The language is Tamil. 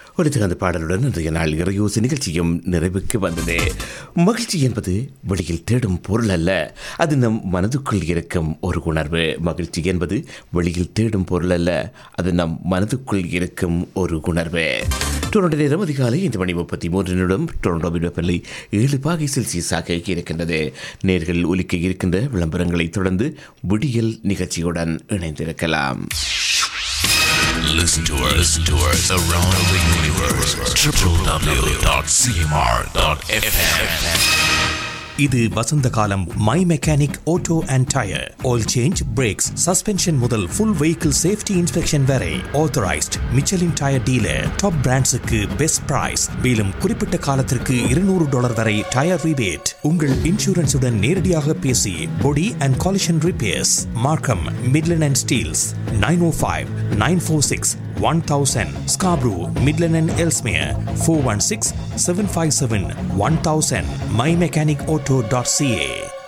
ஒலித்த அந்த பாடலுடன் இன்றைய நாள் இறையோசு நிகழ்ச்சியும் நிறைவுக்கு வந்தது மகிழ்ச்சி என்பது வெளியில் தேடும் பொருள் அல்ல அது நம் மனதுக்குள் இருக்கும் ஒரு உணர்வு மகிழ்ச்சி என்பது வெளியில் தேடும் பொருள் அல்ல அது நம் மனதுக்குள் இருக்கும் ஒரு உணர்வு டொரண்டோ நேரம் அதிகாலை ஐந்து மணி முப்பத்தி மூன்று நிமிடம் டொரண்டோ வெப்பநிலை ஏழு பாகை செல்சியஸாக இருக்கின்றது நேர்கள் ஒலிக்க இருக்கின்ற விளம்பரங்களை தொடர்ந்து விடியல் நிகழ்ச்சியுடன் இணைந்திருக்கலாம் Listen to us, listen to us around the universe. www.cmr.fm. இது வசந்த காலம் my mechanic auto and tyre oil change brakes suspension முதல் ஃபுல் வெஹிக்கிள் சேஃப்டி இன்ஸ்பெக்ஷன் வரை authorised Michelin tyre dealer top பிராண்ட்ஸுக்கு பெஸ்ட் பிரைஸ் மேலும் குறிப்பிட்ட காலத்திற்கு இருநூறு டாலர் வரை டயர் ரிபேட் உங்கள் இன்சூரன்ஸுடன் நேரடியாக பேசி body and collision repairs Markham Midland and Steeles nine O five nine four six one thousand Scarborough Midland and Ellesmere four one six seven five seven one thousand my mechanic auto dot CA